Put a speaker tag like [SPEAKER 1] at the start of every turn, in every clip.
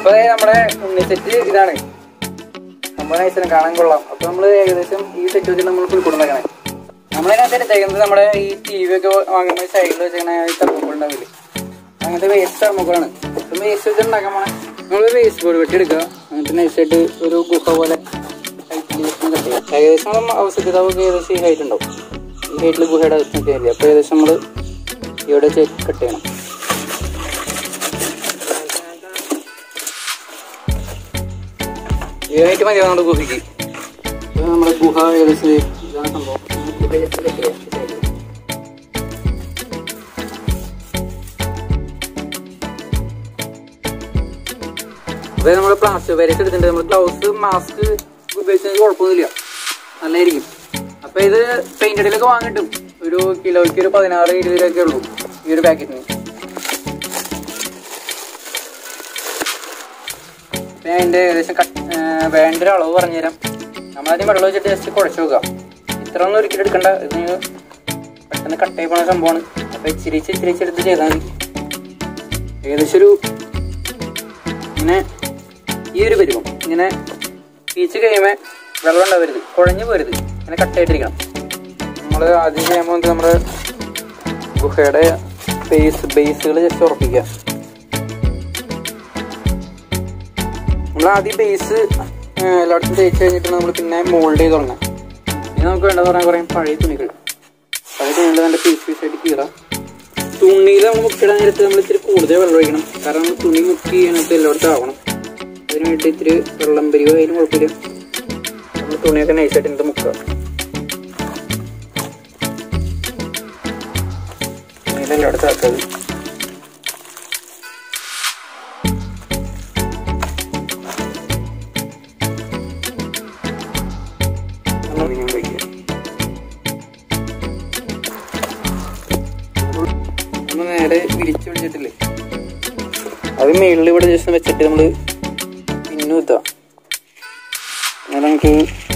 [SPEAKER 1] അപ്പൊ ദേ നമ്മുടെ ഉണ്ണി സെറ്റ് ഇതാണ് നമ്മുടെ നൈസിനെ കാണാൻ കൊള്ളാം അപ്പൊ നമ്മള് ഏകദേശം ഈ സെറ്റ് വെച്ചിട്ട് നമ്മൾ പുൽക്കൂടുണ്ടാക്കണേ നമ്മളതിനകത്ത് ചെയ്യുന്നത് നമ്മുടെ ഈ ടി വി ഒക്കെ വാങ്ങുമ്പോൾ സൈഡിൽ വെച്ചിങ്ങനെ ഈ തെർമോക്കോൾ ഉണ്ടാവില്ലേ അങ്ങനത്തെ വേസ്റ്റ് തെർമോക്കോളാണ് അപ്പം വേസ്റ്റ് വെച്ചിട്ട് ഉണ്ടാക്കാൻ പോണേ നമ്മൾ വേസ്റ്റ് ബോർഡ് വെട്ടി എടുക്കുക എന്നിട്ട് നൈസായിട്ട് ഒരു ഗുഹ പോലെ ഹൈറ്റിൽ കട്ട് ചെയ്യാം ഏകദേശം നമ്മൾ അവസ്ഥിതാവൊക്കെ ഏകദേശം ഈ ഹൈറ്റ് ഉണ്ടാവും ഈ ഹൈറ്റിൽ ഗുഹയുടെ അകത്തൊക്കെ ആയിരിക്കും അപ്പോൾ ഏകദേശം നമ്മൾ ഇവിടെ കട്ട് ചെയ്യണം ഇതായിട്ട് മതി നമ്മുടെ ഗുഹയ്ക്ക് ഇത് നമ്മുടെ ഗുഹ ഏകദേശം ഇതാണ് സംഭവം ഇവിടെ just cut ചെയ്യാം. ശരിയാക്കി. അപ്പൊ നമ്മൾ പ്ലാസ്റ്റിക് ബാരിയസ് എടുത്തിട്ടുണ്ട് നമ്മൾ ഗ്ലൗസ് മാസ്ക് ഉപയോഗിച്ചാൽ കുഴപ്പമൊന്നുമില്ല നല്ലതായിരിക്കും അപ്പൊ ഇത് പെയിന്റ് അടിയിലൊക്കെ വാങ്ങിട്ടും ഒരു കിലോയ്ക്ക് ഒരു പതിനാറ് ഇരുപത് രൂപയൊക്കെ ഉള്ളൂ ഈ ഒരു പാക്കറ്റിന് പിന്നെ അതിന്റെ ഏകദേശം കട്ട് വേണ്ട ഒരു അളവ് പറഞ്ഞുതരാം നമ്മളാദ്യം വെള്ളം വെച്ചിട്ട് ജസ്റ്റ് കുഴച്ച് നോക്കുക ഇത്ര ഒന്നും ഒരിക്കലും എടുക്കണ്ട ഇത് നിങ്ങൾ പെട്ടെന്ന് കട്ടായി പോണ സംഭവമാണ് അപ്പൊ ഇച്ചിരി ഇച്ചിരി എടുത്ത് ചെയ്താൽ മതി ഏകദേശം ഒരു ഇങ്ങനെ ഈ ഒരു പരുവം ഇങ്ങനെ പീച്ച് കഴിയുമ്പോൾ വെള്ളം ഉണ്ടാവരുത് കുഴഞ്ഞു പോരുത് ഇങ്ങനെ കട്ടായിട്ടിരിക്കണം നമ്മൾ ആദ്യം ചെയ്യാൻ പോകുന്നത് നമ്മുടെ ഗുഹയുടെ ബേസ് ബേസുകൾ ജസ്റ്റ് ഉറപ്പിക്കുക നമ്മൾ ആദ്യം ബേസ് എല്ലായിടത്തും തേച്ച് കഴിഞ്ഞിട്ട് നമ്മൾ പിന്നെ മോൾഡ് ചെയ്ത് തുടങ്ങാം ഇനി നമുക്ക് വേണ്ടതെന്ന് പറഞ്ഞാൽ കുറേ പഴയ തുണികൾ പഴയ തുണികൾ നല്ല പീസ് പീസ് ആയിട്ട് കീറാം തുണിയിൽ നമ്മൾ മുക്കിടാൻ നേരത്ത് നമ്മൾ ഇത്തിരി കൂടുതൽ വെള്ളം ഒഴിക്കണം കാരണം നമ്മൾ തുണി മുക്കി അതിനകത്ത് എല്ലായിടത്തും ആവണം അതിനായിട്ട് ഇത്തിരി വെള്ളം പരിവോ അതിന് കുഴപ്പമില്ല നമ്മൾ തുണിയൊക്കെ നൈസായിട്ട് ഇതിൻ്റെ മുക്കുക തുണിയിൽ എല്ലായിടത്തും ആക്കാത് നമ്മൾ ഇങ്ങനെ വയ്ക്കുക ഒന്ന് നേരെ വിരിച്ചു പിടിച്ചിട്ടില്ലേ അത് മേളിൽ ഇവിടെ ജസ്റ്റ് വെച്ചിട്ട് നമ്മൾ പിന്നു കുത്താം അങ്ങനെ നമുക്ക്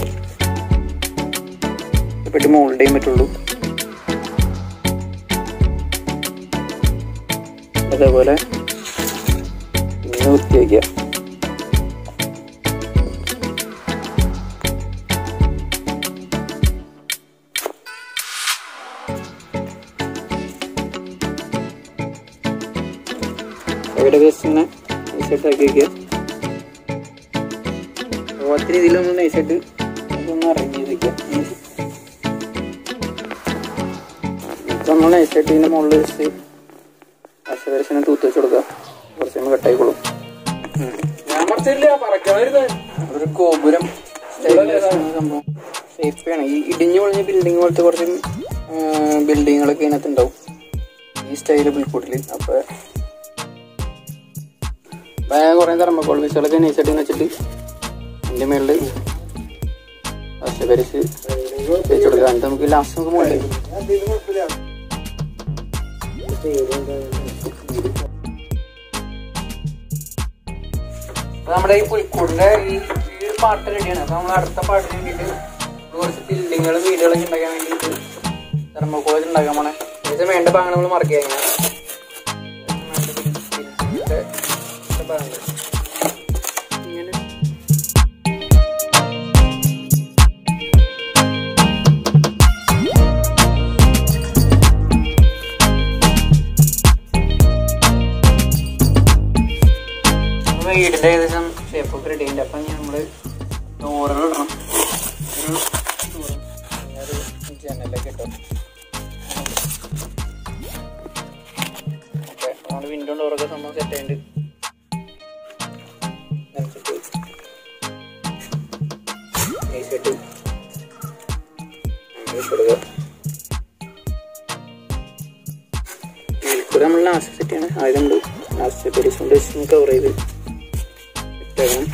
[SPEAKER 1] പെട്ടി മോൾഡ് ചെയ്യാൻ പറ്റുള്ളൂ അതേപോലെ പിന്നു കുത്തി വയ്ക്കുക അവിടെ ജസ്റ്റ് ഇങ്ങനെ നൈസായിട്ട് ആക്കി വയ്ക്കുക ഒത്തിരി ഇതിലൊന്ന് നൈസായിട്ട് ഇതൊന്ന് അറേഞ്ച് ചെയ്ത് വയ്ക്കുക നമ്മൾ നൈസായിട്ട് ഇതിൻ്റെ മുകളിൽ ജസ്റ്റ് അശകരശനെ തൂത്ത് വെച്ച് കൊടുക്കുക കുറച്ച് കഴിയുമ്പോൾ കട്ടായിക്കോളും
[SPEAKER 2] ഞാൻ മറിച്ചില്ല പറക്കാതിരുന്ന്
[SPEAKER 1] ഒരു ഗോപുരം സംഭവം സേഫാണ് ഈ ഇടിഞ്ഞു പൊളിഞ്ഞ ബിൽഡിംഗ് പോലത്തെ കുറച്ച് ബിൽഡിങ്ങുകളൊക്കെ ഇതിനകത്ത് ഉണ്ടാവും ഈ സ്റ്റൈല് പുൽക്കൂട്ടിൽ അപ്പോൾ കുറേ തെർമക്കോൾ പീസുകളൊക്കെ നൈസായിട്ട് വെച്ചിട്ട് അതിൻ്റെ മേളിൽ പച്ചക്കരിച്ച് തേച്ച് കൊടുക്കുക എന്നിട്ട് നമുക്ക് ലാസ്റ്റ് നമുക്ക് മുകളിൽ അപ്പൊ നമ്മുടെ ഈ പുൽക്കൂടിന്റെ ഈ ഈ ഒരു പാട്ട് റെഡിയാണ് അപ്പൊ നമ്മൾ അടുത്ത പാട്ടിന് വേണ്ടിയിട്ട് കുറച്ച് ബിൽഡിങ്ങുകളും വീടുകളൊക്കെ ഉണ്ടാക്കാൻ വേണ്ടിയിട്ട് തെർമോക്കോളേജ് ഉണ്ടാക്കാൻ പോണേ ഏകദേശം വേണ്ട ഭാഗങ്ങൾ നമ്മൾ മാർക്ക് ചെയ്യാം ഇങ്ങനെ. ഇതിന്റെ ഇതിന്റെ ഭാഗങ്ങൾ. ഇങ്ങനെ നമ്മുടെ വീടിന്റെ ഏകദേശം ഷേപ്പ് ഒക്കെ റെഡി ഉണ്ട് അപ്പൊ നമ്മള് ഡോറുകൾ ഇടണം ഒരു door, പിന്നെ ഒരു ജനലൊക്കെ ഇട്ടോ ഓക്കെ നമ്മുടെ വിൻഡോ ഡോറൊക്കെ സംഭവം സെറ്റ് ആയിട്ടുണ്ട് നിറച്ചിട്ട് നൈസായിട്ട് അങ്ങനെ ഇട്ട് കൊടുക്കുക മേൽക്കൂര നമ്മൾ ലാസ്റ്റ് സെറ്റ് ചെയ്യണം ആദ്യം നമ്മൾ ലാസ്റ്റ് പെരിസ് കൊണ്ട് ജസ്റ്റ് കവർ ചെയ്ത് ഇട്ടേക്കണം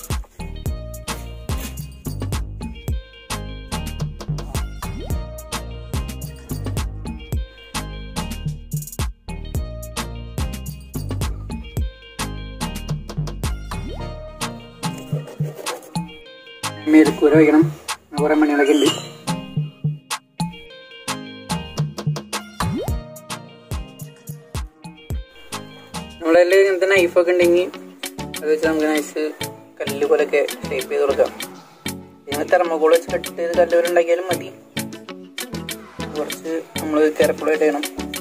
[SPEAKER 1] മേൽക്കൂര വയ്ക്കണം കുറേ മണികളൊക്കെ ഉണ്ട് നമ്മളതിൽ ഇങ്ങനത്തെ നൈഫൊക്കെ ഉണ്ടെങ്കിൽ അത് വെച്ച് നമുക്ക് നൈസ് കല്ല് പോലെയൊക്കെ ഷേപ്പ് ചെയ്ത് കൊടുക്കാം പിന്നെ തെർമോകോൾ വെച്ച് കട്ട് ചെയ്ത് കല്ല് പോലെ ഉണ്ടാക്കിയാലും മതി കുറച്ച് നമ്മൾ കെയർഫുള്ളായിട്ട് ചെയ്യണം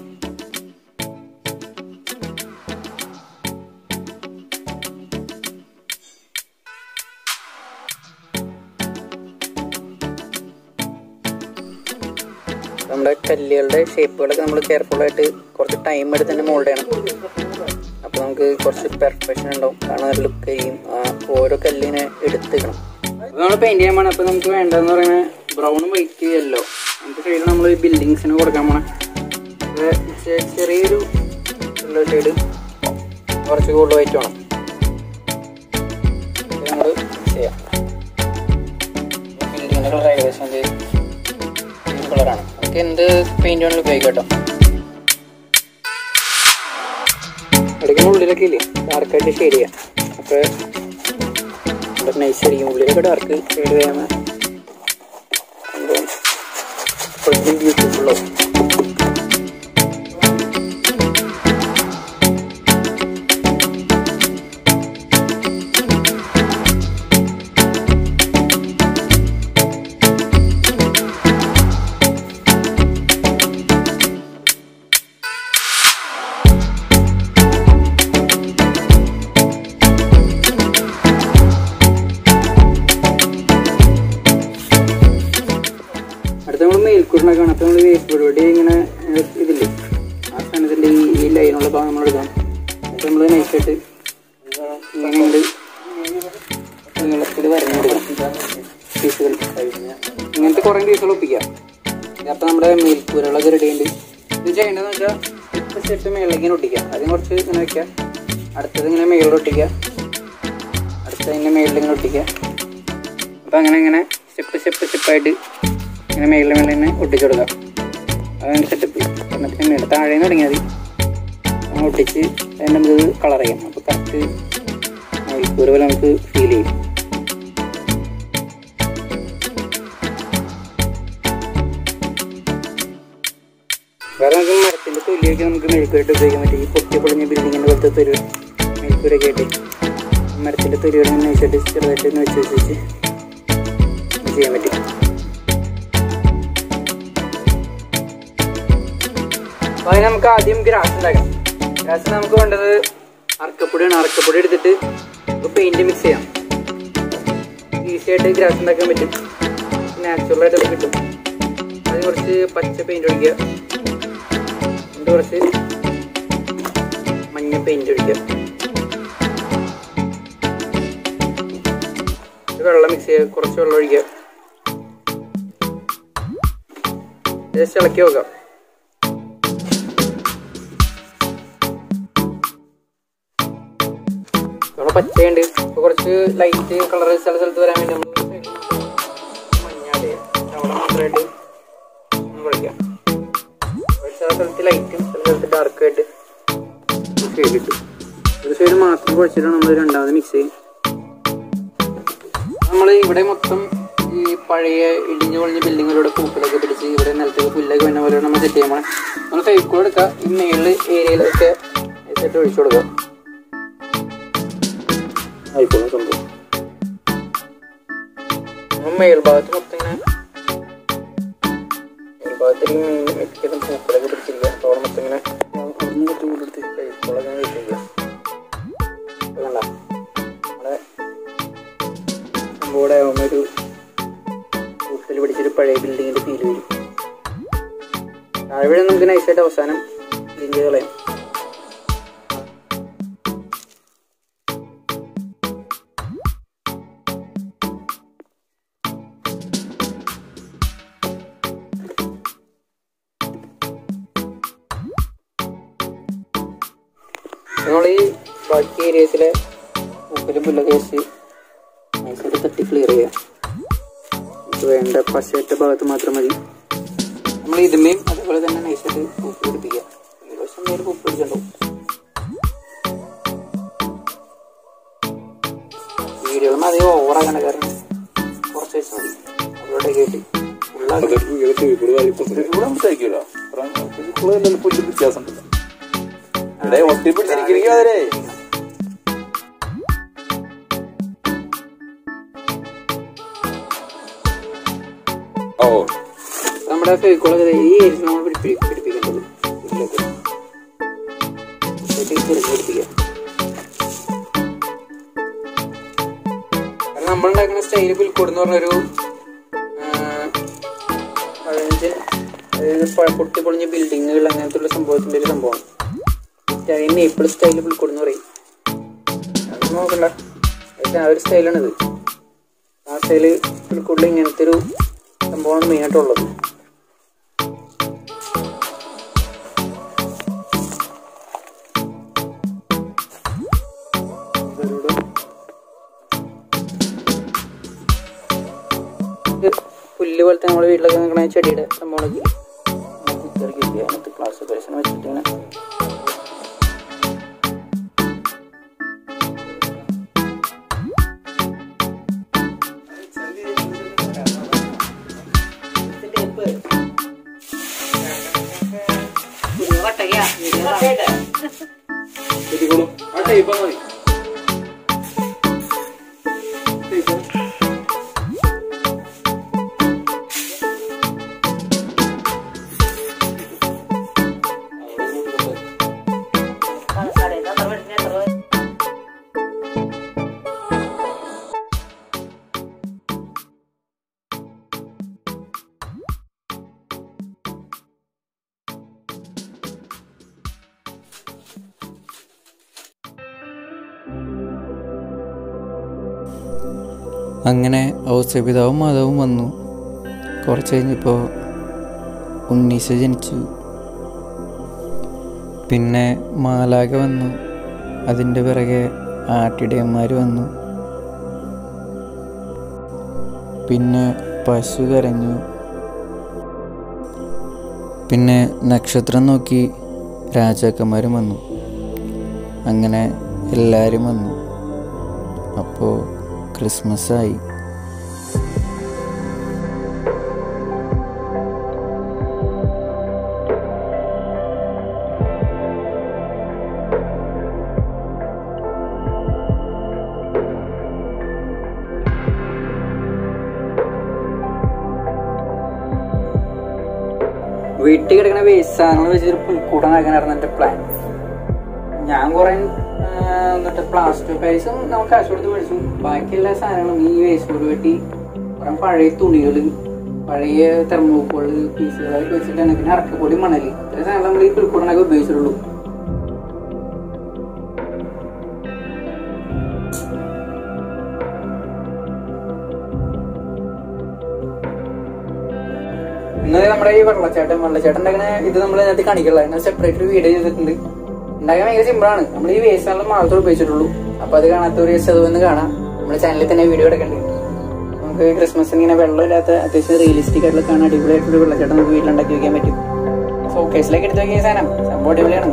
[SPEAKER 1] നമ്മുടെ കല്ലുകളുടെ ഷേപ്പുകളൊക്കെ നമ്മൾ കെയർഫുള്ളായിട്ട് കുറച്ച് ടൈം എടുത്ത് തന്നെ മോൾഡ് ചെയ്യണം അപ്പോൾ നമുക്ക് കുറച്ച് പെർഫെക്ഷൻ ഉണ്ടാവും കാണാൻ നല്ല ലുക്ക് ചെയ്യും ആ ഓരോ കല്ലിനെ എടുത്തിക്കണം അപ്പോൾ നമ്മൾ പെയിൻറ് ചെയ്യാൻ പോകണം അപ്പോൾ നമുക്ക് വേണ്ടതെന്ന് പറയുന്നത് ബ്രൗണും വൈറ്റ് യെല്ലോ നമുക്ക് സൈഡിൽ നമ്മൾ ബിൽഡിങ്സിന് കൊടുക്കാൻ പോകണം അത് ചെ- ചെറിയൊരു യെല്ലോ ഷെയ്ഡ് കുറച്ച് കൂടുതൽ വൈറ്റ് വേണം ഇത് നമ്മൾ ചെയ്യാം ബിൽഡിങ്ങിൻ്റെ കളർ ഏകദേശം ഇത് ഈ കളറാണ് നമുക്ക് എന്ത് പെയിൻറ് വേണമെങ്കിലും ഉപയോഗിക്കാം കേട്ടോ ഇടയ്ക്ക് ഉള്ളിലൊക്കെ ഇല്ലേ ഡാർക്കായിട്ട് ഷെയ്ഡ് ചെയ്യാം അപ്പോൾ നല്ല നൈസ് ആയിരിക്കും ഉള്ളിലൊക്കെ ഡാർക്ക് ഷെയ്ഡ് ചെയ്യാൻ സംഭവം കുറച്ച് ബ്യൂട്ടിഫുൾ ആവും അടുത്ത നമ്മൾ മേൽക്കൂടിനൊക്കെയാണ് അപ്പോൾ നമ്മൾ വേസ്റ്റ് പരിപാടി ഇങ്ങനെ ഏഹ്, ഇതില്ലേ ആ സാധനത്തിൻ്റെ ഈ ഈ ലൈനുള്ള ഭാഗം നമ്മൾ എടുക്കണം എന്നിട്ട് നമ്മൾ നൈസായിട്ട് ഇങ്ങനെ ഉണ്ട് നീളത്തിൽ വരഞ്ഞെടുക്കണം പീസുകൾ ഇങ്ങനത്തെ കുറേ പീസുകൾ ഒപ്പിക്കാം അപ്പോൾ നമ്മുടെ മേൽക്കൂരകളൊക്കെ റെഡി ഉണ്ട് ഇത് ചെയ്യേണ്ടതെന്ന് വെച്ചാൽ സ്റ്റെപ്പ് സ്റ്റെപ്പ് മേളിലേക്ക് ഇങ്ങനെ ഒട്ടിക്കുക ആദ്യം കുറച്ച് ഇങ്ങനെ വെക്കുക അടുത്തത് ഇങ്ങനെ മേളിൽ ഒട്ടിക്കുക അടുത്തത് ഇങ്ങനെ മേളിൽ ഇങ്ങനെ ഒട്ടിക്കുക അപ്പോൾ അങ്ങനെ അങ്ങനെ സ്റ്റെപ്പ് സ്റ്റെപ്പ് സ്റ്റെപ്പായിട്ട് ഇങ്ങനെ മേളിൽ മേളിൽ തന്നെ ഒട്ടിച്ചു കൊടുക്കാം അതാണ് സെറ്റപ്പ് എന്നിട്ട് മേളിൽ താഴെ നിന്ന് തുടങ്ങിയാൽ മതി അങ്ങനെ ഒട്ടിച്ച് അതിന് നമുക്ക് കളർ ചെയ്യാം അപ്പോൾ കറക്റ്റ് മേൽക്കൂര പോലെ നമുക്ക് ഫീൽ ചെയ്യും വേറെ നമുക്ക് മരത്തിൻ്റെ തൊലിയൊക്കെ നമുക്ക് മെഴുക്കൂരായിട്ട് ഉപയോഗിക്കാൻ പറ്റും ഈ പൊട്ടി പൊളിഞ്ഞ ബിൽഡിങ്ങിൻ്റെ പോലത്തെ തൊരു മെഴുക്കൂരൊക്കെ ആയിട്ട് മരത്തിൻ്റെ തൊലികൾ ഇങ്ങനെ വെച്ചിട്ട് ചെറുതായിട്ട് ഒന്ന് വെച്ച് വെച്ച് വെച്ച് ഇത് ചെയ്യാൻ പറ്റും അപ്പോൾ അതിന് നമുക്ക് ആദ്യം ഗ്രാസ് ഉണ്ടാക്കാം ഗ്രാസ് നമുക്ക് വേണ്ടത് അറക്കപ്പൊടിയാണ് അറക്കപ്പൊടി എടുത്തിട്ട് പെയിന്റ് മിക്സ് ചെയ്യാം ഈസി ആയിട്ട് ഗ്രാസ് ഉണ്ടാക്കാൻ പറ്റും നാച്ചുറൽ ആയിട്ട് അത് കിട്ടും അതിന് കുറച്ച് പച്ച പെയിന്റ് ഒഴിക്കുക എന്നിട്ട് കുറച്ച് മഞ്ഞ പെയിന്റ് ഒഴിക്കുക ഇത് വെള്ളം മിക്സ് ചെയ്യുക കുറച്ച് വെള്ളം ഒഴിക്കുക ജസ്റ്റ് ഇളക്കി നോക്കാം ഇവിടെ പച്ചയുണ്ട് ഇപ്പൊ കുറച്ച് ലൈറ്റ് കളർ ചില സ്ഥലത്ത് വരാൻ വേണ്ടി നമ്മൾ മഞ്ഞാട് അവിടെ മാത്രമായിട്ട് ഒന്ന് കളിക്കാം ഒരു ചില സ്ഥലത്ത് ലൈറ്റും ചില സ്ഥലത്ത് ഡാർക്കും ആയിട്ട് ഷെയ്ഡ് കിട്ടും ഒരു സൈഡ് മാത്രം കുഴച്ചിട്ടാണ് നമ്മൾ രണ്ടാമത് മിക്സ് ചെയ്യും നമ്മൾ ഇവിടെ മൊത്തം ഈ പഴയ ഇടിഞ്ഞു പൊളിഞ്ഞ ബിൽഡിങ്ങിലൂടെ പൂക്കളൊക്കെ പിടിച്ച് ഇവിടെ നിലത്തേക്ക് പുല്ലൊക്കെ വന്ന പോലെ നമ്മൾ സെറ്റ് ചെയ്യുമ്പോൾ നമ്മൾ സൈക്കിൾ എടുക്കുക ഈ മേളിൽ ഏരിയയിലൊക്കെ സെറ്റ് ഒഴിച്ചു കൊടുക്കുക ആയിക്കോളും സംഭവം നമ്മൾ മേൽഭാഗത്ത് മൊത്തം ഇങ്ങനെ മേൽഭാഗത്തേക്ക് മെയിൻ മിക്കതും പൂക്കളൊക്കെ പിടിച്ചിരിക്കുക അപ്പോൾ അവിടെ മൊത്തം ഇങ്ങനെ അവിടുന്ന് കുറച്ചും കൂടെ എടുത്ത് സൈക്കിളൊക്കെ ഇങ്ങനെ വെച്ചിരിക്കുക ഇത് കണ്ടോ നമ്മുടെ സംഭവം ആകുമ്പോൾ ഒരു കൂട്ടത്തിൽ പിടിച്ചൊരു പഴയ ബിൽഡിങ്ങിന്റെ ഫീൽ വരും താഴെ നമുക്ക് നൈസായിട്ട് അവസാനം ക്ലീൻ ചെയ്ത് കളയാം നമ്മൾ ഈ ബാക്കി ഏരിയസിലെ ഉപ്പിലും പുല്ലൊക്കെ വെച്ച് നൈസായിട്ട് തട്ടി ക്ലിയർ ചെയ്യാം നമുക്ക് വേണ്ട പശയറ്റ ഭാഗത്ത് മാത്രം മതി നമ്മൾ ഇതിന്മേയും അതേപോലെ തന്നെ നൈസായിട്ട് ഉപ്പ് പിടിപ്പിക്കുക ഒരു വശം നേരെ ഉപ്പ് പിടിച്ചിട്ടുണ്ടാവും വീഡിയോകളും അധികം ഓവറാകണ കാരണം കുറച്ച് വെച്ചാൽ മതി അവരോടെ കേട്ട് ഫുള്ളാക്കി
[SPEAKER 2] ഇവിടെ സംസാരിക്കുമല്ലോ പുല്ല് വ്യത്യാസം ഉണ്ടല്ലോ ഇവിടെ ഒട്ടി പിടിച്ചിരിക്കണെങ്കിൽ അതിലേ
[SPEAKER 1] നമ്മുടെ ഫേക്കോളൊക്കെ ഈ ഏരിയ നമ്മൾ പിടിപ്പി പിടിപ്പിക്കേണ്ടത് ഇതിലൊക്കെ ഇതിലേക്ക് ചെറുത് പിടിപ്പിക്കുക കാരണം നമ്മളുണ്ടാക്കുന്ന സ്റ്റൈൽ പുൽക്കൂട് എന്ന് പറഞ്ഞൊരു ആ, പതിനഞ്ച് അതായത് പ- പൊട്ടി പൊളിഞ്ഞ ബിൽഡിങ്ങുകൾ അങ്ങനത്തെ ഉള്ള സംഭവത്തിൻ്റെ ഒരു സംഭവമാണ് അതിന് മേപ്പിൾ സ്റ്റൈൽ പുൽക്കൂട് എന്ന് പറയും അത് നോക്കണ്ട അതൊക്കെ ആ ഒരു സ്റ്റൈലാണിത് ആ സ്റ്റൈല് പുൽക്കൂടിൽ ഇങ്ങനത്തെ ഒരു സംഭവമാണ് മെയിനായിട്ടുള്ളത് ഇത് പുല്ല് പോലത്തെ നമ്മുടെ വീട്ടിലൊക്കെ നിൽക്കുന്ന ചെടിയുടെ സംഭവങ്ങളൊക്കെ കുത്തിറക്കി വെക്കുക അതിനകത്ത് ക്ലാസ് പേഴ്സൺ വെച്ചിട്ട് ഇങ്ങനെ
[SPEAKER 2] ശരിക്കോളും ആ ടൈപ്പ് മതി
[SPEAKER 3] അങ്ങനെ ഔസപിതാവും മാതാവും വന്നു കുറച്ച് കഴിഞ്ഞപ്പോൾ ഉണ്ണീശ ജനിച്ചു പിന്നെ മാലാക വന്നു അതിൻ്റെ പിറകെ ആട്ടിടയന്മാർ വന്നു പിന്നെ പശു കരഞ്ഞു പിന്നെ നക്ഷത്രം നോക്കി രാജാക്കന്മാരും വന്നു അങ്ങനെ എല്ലാവരും വന്നു അപ്പോൾ ക്രിസ്മസ് ആയി
[SPEAKER 1] വീട്ടിൽ കിടക്കുന്ന വേസ്റ്റ് സാധനങ്ങൾ വെച്ചിട്ട് പുൽക്കൂടം കഴിക്കാനായിരുന്നു എൻ്റെ പ്ലാൻ ഞാൻ കുറെ എന്നിട്ട് പ്ലാസ്റ്റിക് പൈസും നമുക്ക് കാശ് കൊടുത്ത് മേടിച്ചു ബാക്കിയുള്ള സാധനങ്ങളും ഈ വേസ്റ്റ് കൂടി വെട്ടി കുറെ പഴയ തുണികൾ പഴയ തെർമോക്കോൾ പീസുകളൊക്കെ വെച്ചിട്ടാണ് പിന്നെ അറക്കപ്പൊടി മണല് ഇത്ര സാധനം നമ്മൾ ഈ പുൽക്കൂടനൊക്കെ ഉപയോഗിച്ചിട്ടുള്ളൂ ഇന്നത് നമ്മുടെ ഈ വെള്ളച്ചാട്ടം വെള്ളച്ചാട്ടം ഉണ്ടാക്കുന്ന ഇത് നമ്മൾ ഇതിനകത്ത് കാണിക്കില്ല അതിന് സെപ്പറേറ്റ് ഒരു വീഡിയോ ചെയ്തിട്ടുണ്ട് ഉണ്ടാക്കാൻ ഭയങ്കര സിമ്പിളാണ് നമ്മൾ ഈ വേസ്റ്റ് നല്ല മാത്രമേ ഉപയോഗിച്ചിട്ടുള്ളൂ അപ്പൊ അത് കാണാത്തവർ ചതുവെന്ന് കാണാം നമ്മുടെ ചാനലിൽ തന്നെ വീഡിയോ എടുക്കണ്ട് നമുക്ക് ക്രിസ്മസിന് ഇങ്ങനെ വെള്ളമില്ലാത്ത അത്യാവശ്യം റിയലിസ്റ്റിക് ആയിട്ടുള്ള കാണാൻ അടിപൊളിയായിട്ടുള്ള വെള്ളച്ചാട്ടം നമുക്ക് വീട്ടിലുണ്ടാക്കി വെക്കാൻ പറ്റും ഫോക്കേസിലേക്ക് എടുത്ത് വെക്കിയ സാധനം സംഭവം അടിപൊളിയാണ്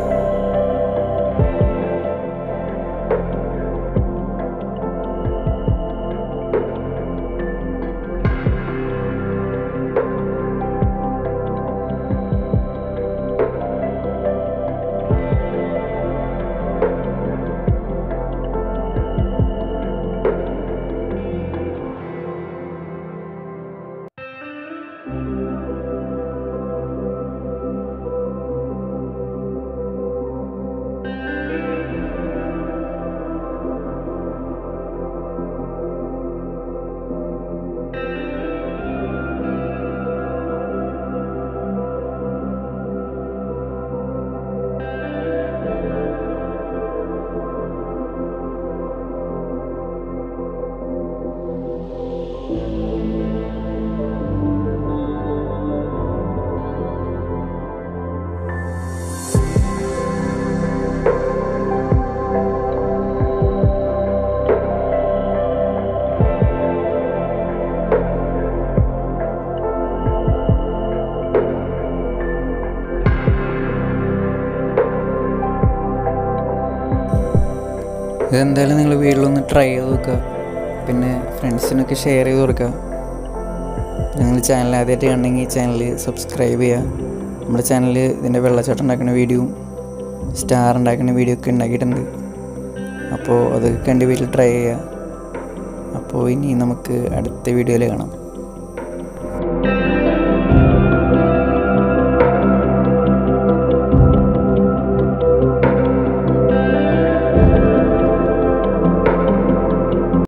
[SPEAKER 3] ഇതെന്തായാലും നിങ്ങൾ വീട്ടിലൊന്ന് ട്രൈ ചെയ്ത് നോക്കുക പിന്നെ ഫ്രണ്ട്സിനൊക്കെ ഷെയർ ചെയ്ത് കൊടുക്കുക നിങ്ങൾ ചാനൽ ആദ്യമായിട്ട് കാണണമെങ്കിൽ ചാനൽ സബ്സ്ക്രൈബ് ചെയ്യുക നമ്മുടെ ചാനലിൽ ഇതിൻ്റെ വെള്ളച്ചാട്ടം ഉണ്ടാക്കുന്ന വീഡിയോയും സ്റ്റാർ ഉണ്ടാക്കുന്ന വീഡിയോ ഒക്കെ ഉണ്ടാക്കിയിട്ടുണ്ട് അപ്പോൾ അത് കണ്ട് വീട്ടിൽ ട്രൈ ചെയ്യുക അപ്പോൾ ഇനി നമുക്ക് അടുത്ത വീഡിയോയിൽ കാണാം